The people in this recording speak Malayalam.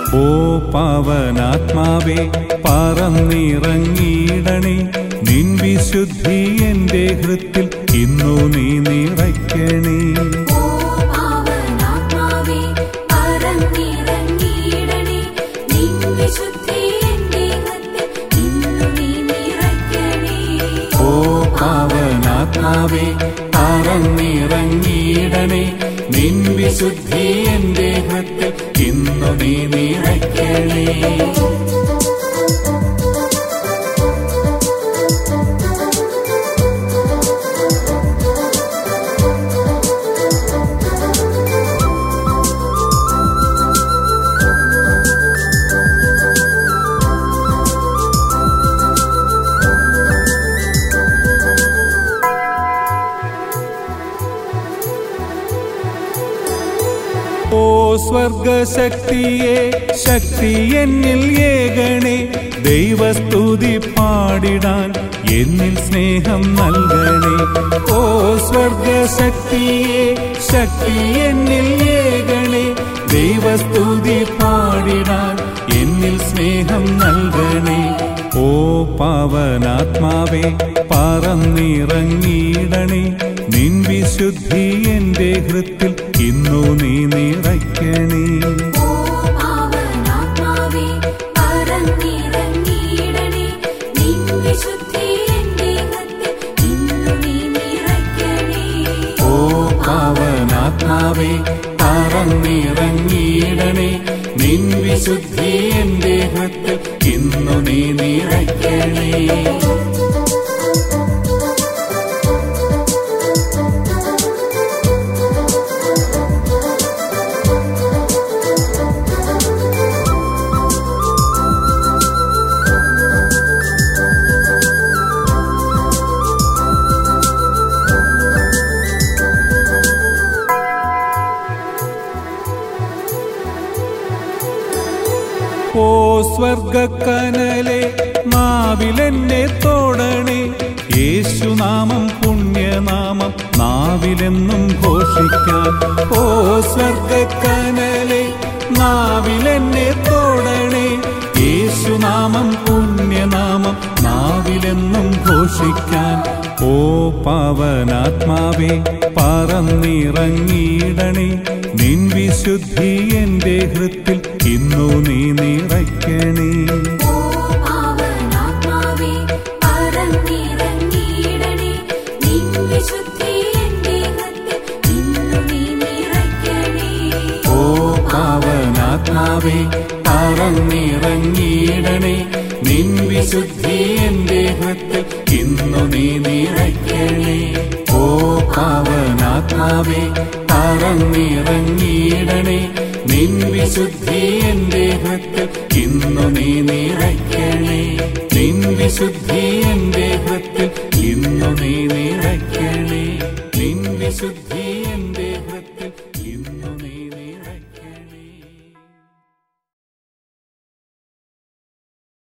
ഓ പാവനാത്മാവേ പറന്നിറങ്ങിയിടണേ നിൻ വിശുദ്ധി എന്റെ ഹൃത്തിൽ ഇന്നു നീ നിറയ്ക്കണേ ഓ പാവനാത്മാവേ പറന്നിറങ്ങിയിടണേ നിൻ വിശുദ്ധി എന്റെ ഹൃത്തിൽ ഇന്നു നീ നിറയ്ക്കണേ ഓ പാവനാത്മാവേ പറന്നിറങ്ങിയിടണേ നിൻ വിശുദ്ധി എന്റെ ഹൃത്തിൽ ഇന്നു നീ നിറയ്ക്കണേ ഓ സ്വർഗശക്തിയെ ശക്തി എന്നിൽ ഏകണേ ദൈവസ്തുതി പാടിടാൻ എന്നിൽ സ്നേഹം നൽകണേ ഓ സ്വർഗശക്തിയെ ശക്തി എന്നിൽ ഏകണേ ദൈവസ്തുതി പാടിടാൻ എന്നിൽ സ്നേഹം നൽകണേ ഓ പാവനാത്മാവേ പറന്നിറങ്ങിയിടണേ നിൻ വിശുദ്ധി എന്റെ ഹൃത്തിൽ ഇന്നു നീ നിറയ്ക്കണേ ഓ പാവനാത്മാവേ പറന്നിറങ്ങിയിടണേ നിൻ വിശുദ്ധി എന്റെ ഹൃത്തിൽ ഇന്നു നീ നിറയ്ക്കണേ ഓ പാവനാത്മാവേ പറന്നിറങ്ങിയിടണേ നിൻ വിശുദ്ധി എന്റെ ഹൃത്തിൽ ഇന്നു നീ നിറയ്ക്കണേ ഓ സ്വർഗക്കനലെ നാവിലെന്നെ തോടണേ യേശുനാമം പുണ്യനാമം നാവിലെന്നും ഘോഷിക്കാൻ ഓ സ്വർഗക്കനലെ നാവിലെന്നെ തോടണേ യേശുനാമം പുണ്യനാമം നാവിലെന്നും ഘോഷിക്കാൻ ഓ പാവനാത്മാവേ പറന്നിറങ്ങിയിടണേ നിൻ വിശുദ്ധി എന്റെ ഹൃത്തിൽ ഇന്നു നീ നിറയ്ക്കണേ ഓ പാവനാത്മാവേ പറന്നിറങ്ങിയിടണേ നിൻ വിശുദ്ധി എന്റെ ഹൃത്തിൽ ഇന്നു നീ നിറയ്ക്കണേ ഓ പാവനാത്മാവേ പറന്നിറങ്ങിയിടണേ നിൻ വിശുദ്ധി എന്റെ ഹൃത്തിൽ ഇന്നു നീ നിറയ്ക്കണേ ഓ പാവനാത്മാവേ പറന്നിറങ്ങിയിടണേ നിൻ വിശുദ്ധി എന്റെ ഹൃത്തിൽ ഇന്നു നീ നിറയ്ക്കണേ നിൻ വിശുദ്ധി എന്റെ ഹൃത്തിൽ ഇന്നു നീ നിറയ്ക്കണേ നിൻ വിശുദ്ധി